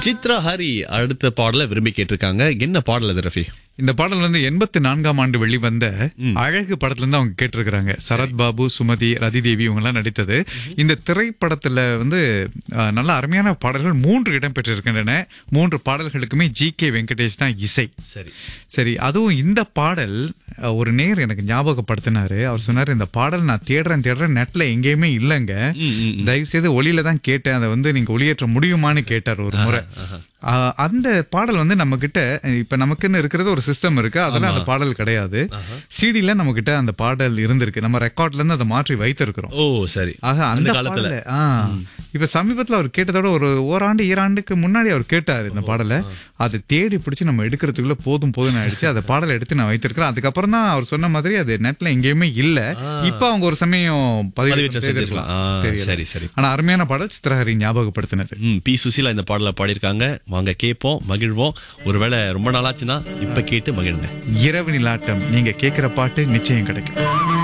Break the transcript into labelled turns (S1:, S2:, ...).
S1: சித்ரா ஹரி அடுத்த பாடலை விரும்பி கேட்டிருக்காங்க என்ன பாடல் அது ரஃபி
S2: இந்த பாடல் வந்து எண்பத்தி நான்காம் ஆண்டு வெளிவந்த அழகு படத்துல இருந்து அவங்க கேட்டிருக்கிறாங்க சரத் பாபு சுமதி ரதி தேவி இவங்க எல்லாம் நடித்தது இந்த திரைப்படத்துல வந்து அஹ், நல்ல அருமையான பாடல்கள் மூன்று இடம் பெற்றிருக்கின்றன மூன்று பாடல்களுக்குமே ஜி கே வெங்கடேஷ் தான் இசை
S1: சரி
S2: சரி அதுவும் இந்த பாடல் அஹ், ஒரு நேர் எனக்கு ஞாபகப்படுத்தினாரு அவர் சொன்னாரு இந்த பாடல் நான் தேடுறேன் தேடுறேன் நெட்ல எங்கேயுமே இல்லைங்க தயவு செய்து ஒளியில தான் கேட்டேன் அதை வந்து நீங்க ஒளியேற்ற முடியுமான்னு கேட்டார் ஒரு முறை அஹ், அந்த பாடல் வந்து நம்ம கிட்ட இப்ப நமக்குன்னு இருக்கிறது ஒரு சிஸ்டம் இருக்கு அதெல்லாம் அந்த பாடல் கிடையாது சிடில நம்ம கிட்ட அந்த பாடல் இருந்திருக்கு நம்ம ரெக்கார்ட்ல இருந்து அதை மாற்றி வைத்திருக்கிறோம்
S1: ஓ சரி
S2: ஆக
S1: அந்த
S2: அந்த
S1: காலத்துல
S2: பாடல ஆ. இப்ப சமீபத்துல அவர் கேட்டதோட ஒரு ஓராண்டு ஈராண்டுக்கு முன்னாடி அவர் கேட்டாரு இந்த பாடலை அதை தேடி பிடிச்சு நம்ம எடுக்கிறதுக்குள்ள போதும் போதும் ஆயிடுச்சு அந்த பாடலை எடுத்து நான் வைத்திருக்கிறேன் அதுக்கப்புறம் தான் அவர் சொன்ன மாதிரி அது நெட்ல எங்கேயுமே இல்ல இப்ப அவங்க ஒரு சமயம் பதிவு
S1: பதிவேற்றம்
S2: செய்திருக்கலாம்
S1: செஞ்சிருக்கலாம். ஆ,
S2: தெரியல.
S1: சரி, சரி.
S2: ஆனா அருமையான பாடல் சித்திரஹரி ஞாபகப்படுத்தினது
S1: ம் பி சுசீலா இந்த பாடலை பாடியிருக்காங்க வாங்க கேட்போம் மகிழ்வோம் ஒருவேளை ரொம்ப நாளாச்சுன்னா இப்ப கேட்டு மகிழுங்க
S2: இரவு நிலாட்டம் நீங்க கேட்கிற பாட்டு நிச்சயம் கிடைக்கும்